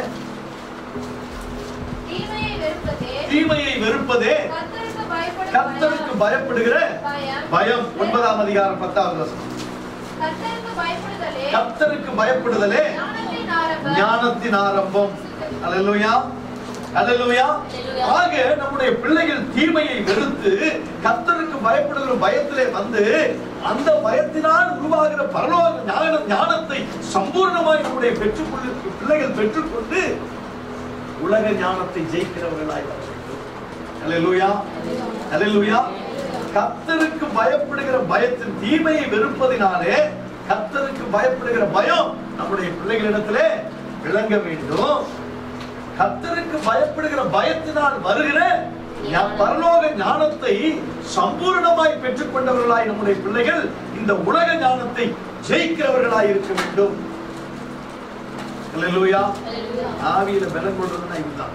தீமையை வெறுப்பதே தீமையை வெறுப்பதே கர்த்தருக்கு பயப்படும் கர்த்தருக்கு பயப்படுகிற பயம் பயம் ஒன்பதாம் அதிகாரம் பத்தாவது வசனம் கர்த்தருக்கு பயப்படுதலே கர்த்தருக்கு பயப்படுதலே ஞானத்தின் ஆரம்பம் ஞானத்தின் ஆரம்பம் அல்லேலூயா அல்லேலூயா ஆக நம்முடைய பிள்ளைகள் தீமையை வெறுத்து கர்த்தருக்கு பயப்படுகிற பயத்திலே வந்து அந்த பயத்தினால் உருவாகிற பரலோக ஞான ஞானத்தை சம்பூர்ணமாய் நம்முடைய பெற்றுக்கொண்டு பிள்ளைகள் பெற்றுக்கொண்டு உலக ஞானத்தை ஜெயிக்கிறவர்களாய் வர வேண்டும் அல்லேலூயா அல்லேலூயா கர்த்தருக்கு பயப்படுகிற பயத்தின் தீமையை வெறுப்பதினாலே கர்த்தருக்கு பயப்படுகிற பயம் நம்முடைய பிள்ளைகளிடத்திலே விளங்க வேண்டும் கர்த்தருக்கு பயப்படுகிற பயத்தினால் வருகிற ஞா- பரலோக ஞானத்தை சம்பூர்ணமாய் பெற்றுக்கொண்டவர்களாய் நம்முடைய பிள்ளைகள் இந்த உலக ஞானத்தை ஜெயிக்கிறவர்களாய் இருக்க வேண்டும் அல்லேலூயா அல்லேலூயா. ஆவியில பலம் கொள்றதுன்னா இதுதான்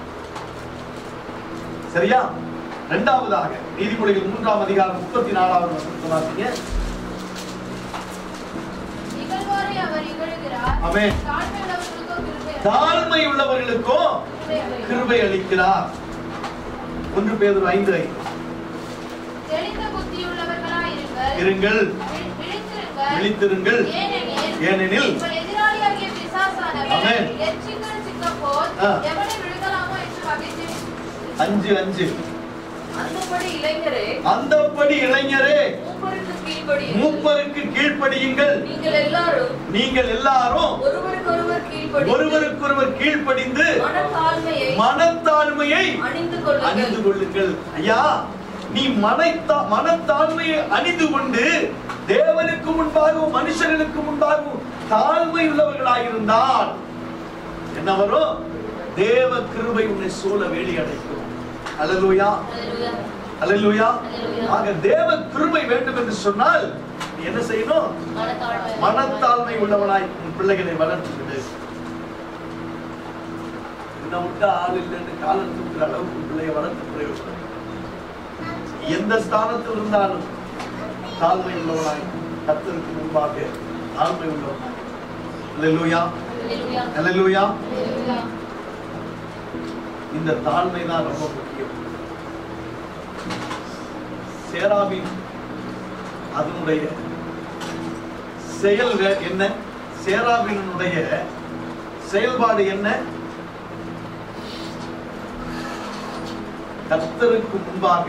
சரியா இரண்டாவதாக நீதிமொழிகள் மூன்றாம் அதிகாரம் முப்பத்தி நாலாவது வசனத்தை வாசிங்க இகழ்வோரை அவர் இகழுகிறார் ஆமென். தாழ்மையுள்ளவர்களுக்கோ கிருபை தாழ்மை உள்ளவர்களுக்கோ கிருபை அளிக்கிறார். கிருபை அளிக்கிறார் ஒன்று பேதுரு ஐந்து ஐந்து தெளிந்த புத்தியுள்ளவர்களாய் இருங்கள் இருங்கள் வி- விழித்திருங்கள் விழித்திருங்கள் ஏனெனில் ஏனெனில் உங்கள் எதிராளியாகிய பிசாசானவன் ஆமென். எச்சிக்கல் சிக்கப்போல் ஆ. எவனை விழுங்கலாமோ என்று வகைத்து அஞ்சு அஞ்சு அந்தபடி இளைஞரே அந்தப்படி இளைஞரே மூப்பருக்கு கீழ்ப்படியுங்கள் மூப்பருக்கு கீழ்ப்படியுங்கள் நீங்கள் எல்லாரும் நீங்கள் எல்லாரும் ஒருவருக்கொருவர் கீழ்ப்படி ஒருவருக்கொருவர் கீழ்ப்படிந்து மனத்தாழ்மையை மனத்தாழ்மையை அணிந்து கொள்ளுங்கள் அணிந்து கொள்ளுங்கள் ஐயா நீ மனைத்தா மனத்தாழ்மையை அணிந்து கொண்டு தேவனுக்கு முன்பாகவும் மனுஷர்களுக்கு முன்பாகவும் தாழ்மை உள்ளவர்களாயிருந்தால் என்ன வரும் தேவ கிருபை உன்னை சூழ வேலி அடைக்கும் அல்லேலூயா அல்லேலூயா. அல்லேலூயா அல்லேலூயா. ஆக தேவ கிருபை வேண்டும் என்று சொன்னால் நீ என்ன செய்யணும் மனத்தாழ்மை. மனத்தாழ்மை உள்ளவனாய் உன் பிள்ளைகளை வளர்த்துவிடு உன்னை விட்டு ஆள் இல்லைன்னு காலம் தூக்குற அளவுக்கு பிள்ளைய வளர்த்து பிரயோஜனம் எந்த ஸ்தானத்தில் இருந்தாலும் தாழ்மை உள்ளவனாய் கத்தருக்கு முன்பாக தாழ்மை உள்ளவனாய் அல்லேலூயா Hallelujah. அல்லேலூயா Hallelujah. இந்த தாழ்மை தான் ரொம்ப முக்கியம் சேராபின் அதனுடைய செயல் வே- என்ன சேராபினுடைய செயல்பாடு என்ன கர்த்தருக்கு முன்பாக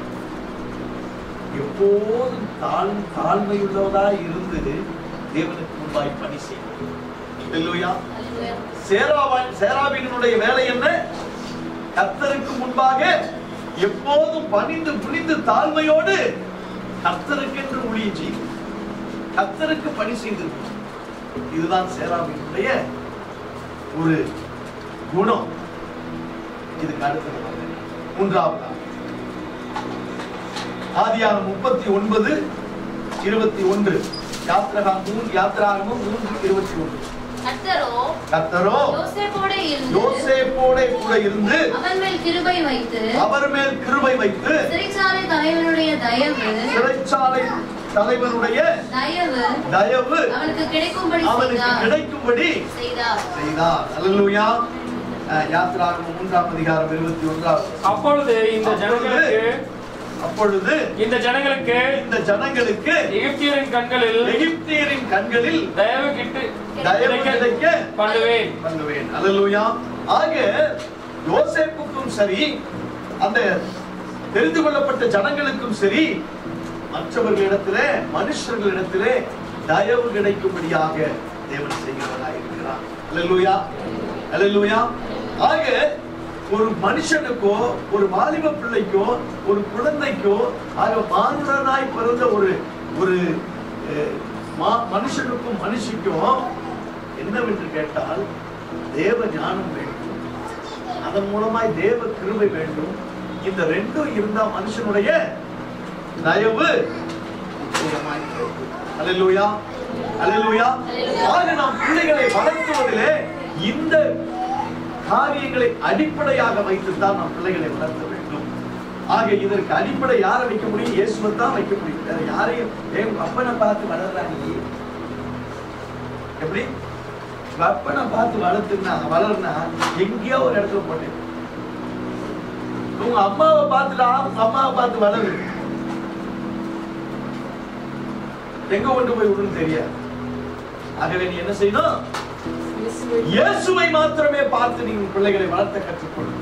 எப்போதும் தாழ் தாழ்மையுள்ளவராய் இருந்து தேவனுக்கு முன்பாய் பணி செய்யும் இல்லையா Hallelujah. சேராவன் சேராபினுடைய வேலை என்ன கர்த்தருக்கு முன்பாக எப்போதும் பணிந்து புனிந்து தாழ்மையோடு கர்த்தருக்கென்று ஊழியம் செய்யும் கர்த்தருக்கு பணி செய்து இதுதான் சேராபினுடைய ஒரு குணம் இதுக்கு அடுத்தது பாருங்க. மூன்றாவது ஆதியாகம் முப்பத்தி ஒன்பது இருபத்தி ஒன்று யாத்திரகா மூன்று யாத்திராகமும் மூன்று இருபத்தி ஒன்று கர்த்தரோ கர்த்தரோ யோசேப்போடே இருந்து யோசேப்போட கூட இருந்து அவன் மேல் கிருபை வைத்து அவர் மேல் கிருபை வைத்து சிறைச்சாலை தலைவனுடைய தயவு சிறைச்சாலை தலைவனுடைய தயவு தயவு அவனுக்கு கிடைக்கும்படி அவனுக்கு செய்தார் கிடைக்கும்படி செய்தார் செய்தார் அல்லேலூயா அஹ், யாத்திராகமம் மூன்றாம் அதிகாரம் இருபத்தி ஒன்றாவது அப்பொழுது இந்த ஜனங்களுக்கு அப்பொழுது இந்த ஜனங்களுக்கு இந்த ஜனங்களுக்கு எகிப்தியரின் கண்களில் எகிப்தியரின் கண்களில் தயவு கிட்டு தயவு கிடைக்க கிடைக்க பண்ணுவேன் பண்ணுவேன் அல்லேலூயா ஆக யோசேப்புக்கும் சரி அந்த தெரிந்து கொள்ளப்பட்ட ஜனங்களுக்கும் சரி மற்றவர்களிடத்திலே மனுஷர்களிடத்திலே தயவு கிடைக்கும்படியாக தேவன் செய்கிறவராக இருக்கிறார் அல்லேலூயா அல்லேலூயா ஆக ஒரு மனுஷனுக்கோ ஒரு வாலிப பிள்ளைக்கோ ஒரு குழந்தைக்கோ ஆக மானுடனாய் பிறந்த ஒரு ஒரு அஹ், மா- மனுஷனுக்கும் மனுஷிக்கும் என்னவென்று கேட்டால் தேவ ஞானம் வேண்டும் அதன் மூலமாய் தேவ கிருபை வேண்டும் இந்த ரெண்டும் இருந்தா மனுஷனுடைய தயவு நிச்சயமாய் கிடைக்கும். அல்லேலூயா அல்லேலூயா ஆக நாம் பிள்ளைகளை வளர்த்துவதிலே இந்த காரியங்களை அடிப்படையாக வைத்துத்தான் நாம் பிள்ளைகளை வளர்த்த வேண்டும் ஆக இதற்கு அடிப்படை யாரை வைக்க முடியும் இயேசுவை தான் வைக்க முடியும் வேற யாரையும் ஏன் உங்க அப்பனை பார்த்து வளர்றாங்க எப்படி உங்க அப்பனை பார்த்து வளர்த்துனா வளர்னா எங்கேயோ ஒரு இடத்துல போட்டேன் உங்க அம்மாவை பார்த்துட்டா உங்க அம்மாவை பார்த்து வளரு எங்க கொண்டு போய் விடுன்னு தெரியாது ஆகவே நீ என்ன செய்யணும் இயேசுவை மாத்திரமே பார்த்து நீங்க உங்க பிள்ளைகளை வளர்த்த கற்றுக்கொள்ளும்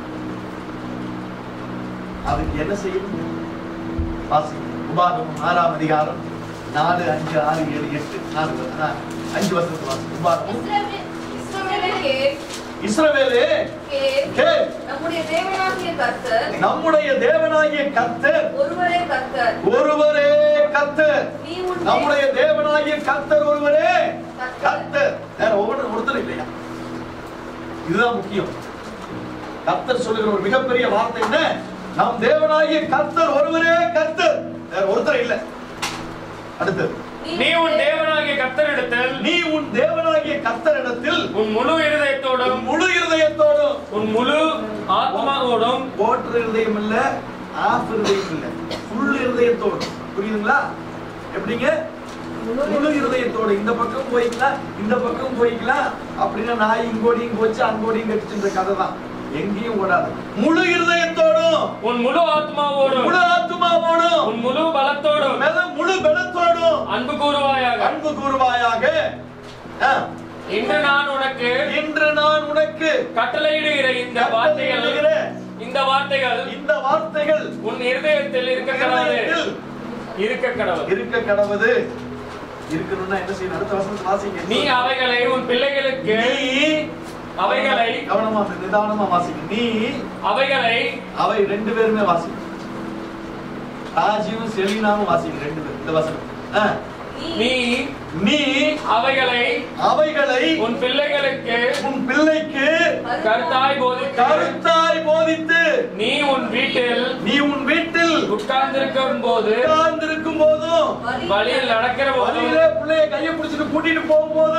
அதுக்கு என்ன செய்யணும் வாசி உபாகமம் ஆறாம் அதிகாரம் நாலு அஞ்சு ஆறு ஏழு எட்டு நாலு ஆ, அஞ்சு வருஷத்துக்கு வாசி உபாகமம் இஸ்ரவேல்- இஸ்ரவேலே கேள், இஸ்ரவேலே கேள். கேள் நம்முடைய தேவனாகிய கர்த்தர் நம்முடைய தேவனாகிய கர்த்தர் ஒருவரே கர்த்தர் ஒருவரே கர்த்தர் நீ உன் நம்முடைய தேவனாகிய கர்த்தர் ஒருவரே கர்த்தர். கர்த்தர் வேற ஒவ்வொரு ஒருத்தர் இல்லையா இதுதான் முக்கியம் கர்த்தர் சொல்லுகிற ஒரு மிகப்பெரிய வார்த்தை என்ன நம் தேவனாகிய கர்த்தர் ஒருவரே கர்த்தர் வேற ஒருத்தர் இல்ல அடுத்து நீ உன் தேவனாகிய கர்த்தரிடத்தில் நீ உன் தேவனாகிய கர்த்தரிடத்தில் உன் முழு இருதயத்தோடும் உன் முழு இருதயத்தோடும் உன் முழு ஆத்மாவோடும் ஓட்டுற இருதயம் இல்ல ஆஃப் இருதயம் இல்ல ஃபுல் இருதயத்தோடும் புரியுதுங்களா எப்படிங்க முழு இருதயத்தோட இந்த பக்கம் போய்க்கலாம் இந்த பக்கம் போய்க்கலாம் அப்படின்னா நாய் இங்கோடியும் போச்சு அங்கோடியும் கட்டிச்சுன்ற கதை தான் எங்கேயும் ஓடாது முழு இருதயத்தோடும் உன் முழு ஆத்மாவோடும் முழு ஆத்மாவோடும் உன் முழு பலத்தோடும் மேல முழு பலத்தோடும் அன்பு கூறுவாயாக அன்பு கூறுவாயாக ஆ, இன்று நான் உனக்கு இன்று நான் உனக்கு கட்டளையிடுகிற இந்த வார்த்தைகள் கட்டளையிடுகிற இந்த வார்த்தைகள் இந்த வார்த்தைகள் உன் இருதயத்தில் இருக்க கடவுது இருதயத்தில் இருக்க கடவுள் இருக்க கடவுது இருக்கணும்னா என்ன செய்யணும் அடுத்த வசனத்தை வாசிங்க நீ அவைகளை உன் பிள்ளைகளுக்கு நீ அவைகளை கவனமா நிதானமா வாசிங்க நீ அவைகளை அவை ரெண்டு பேருமே வாசிங்க ராஜியும் செலினாவும் வாசிங்க ரெண்டு பேரும் இந்த வசனம் ஆ. நீ நீ அவைகளை அவைகளை உன் பிள்ளைகளுக்கு உன் பிள்ளைக்கு கருத்தாய் போதித்து கருத்தாய் போதித்து நீ உன் வீட்டில் நீ உன் வீட்டில் உட்கார்ந்திருக்கும் போது உட்கார்ந்திருக்கும் போதும் வழியில் நடக்கிற போதும் வழியிலே பிள்ளைய கையை பிடிச்சிட்டு கூட்டிட்டு போகும்போதும்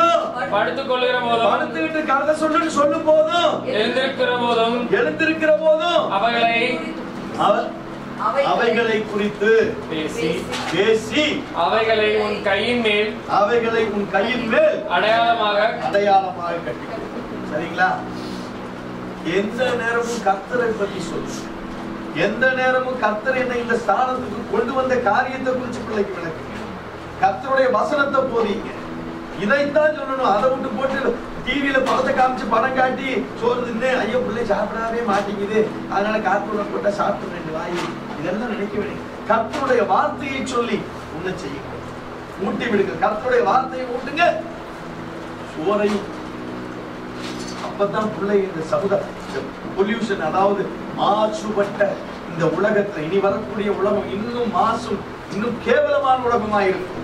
படுத்துக் கொள்ளுகிற போதும் படுத்துக்கிட்டு கதை சொல்லுன்னு சொல்லும் போதும் எழுந்திருக்கிற போதும் எழுந்திருக்கிற போதும் அவைகளை அவ- அவைகளை குறித்து பேசி பேசி அவைகளை உன் கையின் மேல் அவைகளை உன் கையின் மேல் அடையாளமாக அடையாளமாக கட்டிக்கொள் சரிங்களா எந்த நேரமும் கர்த்தரை பத்தி சொல்லு எந்த நேரமும் கர்த்தர் என்னை இந்த ஸ்தானத்துக்கு கொண்டு வந்த காரியத்தை குறிச்சு பிள்ளைக்கு விளக்குங்க கர்த்தருடைய வசனத்தை போதிங்க இதைத்தான் சொல்லணும் அதை விட்டு போட்டு டிவியில படத்தை காமிச்சு படம் காட்டி சோறு தின்னு ஐயோ பிள்ளை சாப்பிடவே மாட்டேங்குது அதனால கார்ட்டூனை போட்டா சாப்பிட்டு ரெண்டு வாய் இதெல்லாம் நினைக்க வேண்டிய கர்த்தருடைய வார்த்தையை சொல்லி உன்னை செய்யுங்க ஊட்டி விடுங்க கர்த்தருடைய வார்த்தையை ஊட்டுங்க சோறையும் அப்பதான் பிள்ளை இந்த சமுதாய பொல்யூஷன் அதாவது மாசுபட்ட இந்த உலகத்துல இனி வரக்கூடிய உலகம் இன்னும் மாசும் இன்னும் கேவலமான உலகமாயிருக்கும்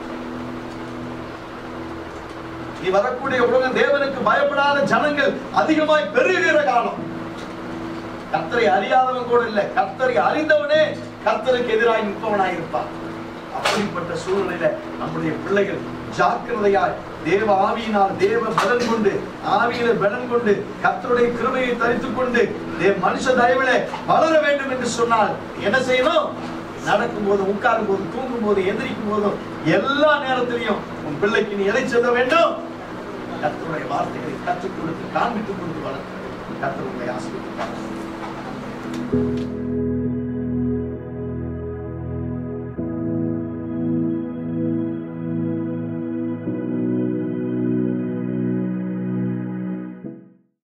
இனி வரக்கூடிய உலகம் தேவனுக்கு பயப்படாத ஜனங்கள் அதிகமாய் பெருகிற காலம் கர்த்தரை அறியாதவன் கூட இல்ல கர்த்தரை அறிந்தவனே கர்த்தருக்கு எதிராய் நிற்பவனாய் இருப்பான் அப்படிப்பட்ட சூழ்நிலையில நம்முடைய பிள்ளைகள் ஜாக்கிரதையாய் தேவ ஆவியினால் தேவ பலன் கொண்டு ஆவியில பலன் கொண்டு கர்த்தருடைய கிருபையை தரித்துக் கொண்டு தேவ மனுஷ தயவில வளர வேண்டும் என்று சொன்னால் என்ன செய்யணும் நடக்கும் போது உட்காரும் போது தூங்கும் போது எந்திரிக்கும் போதும் எல்லா நேரத்திலையும் உன் பிள்ளைக்கு நீ எதை சொல்ல வேண்டும் கர்த்தருடைய வார்த்தைகளை கற்றுக் கொடுத்து காண்பித்துக் கொடுத்து வளர்க்க கர்த்தர் உங்களை ஆசீர்வதிப்பார்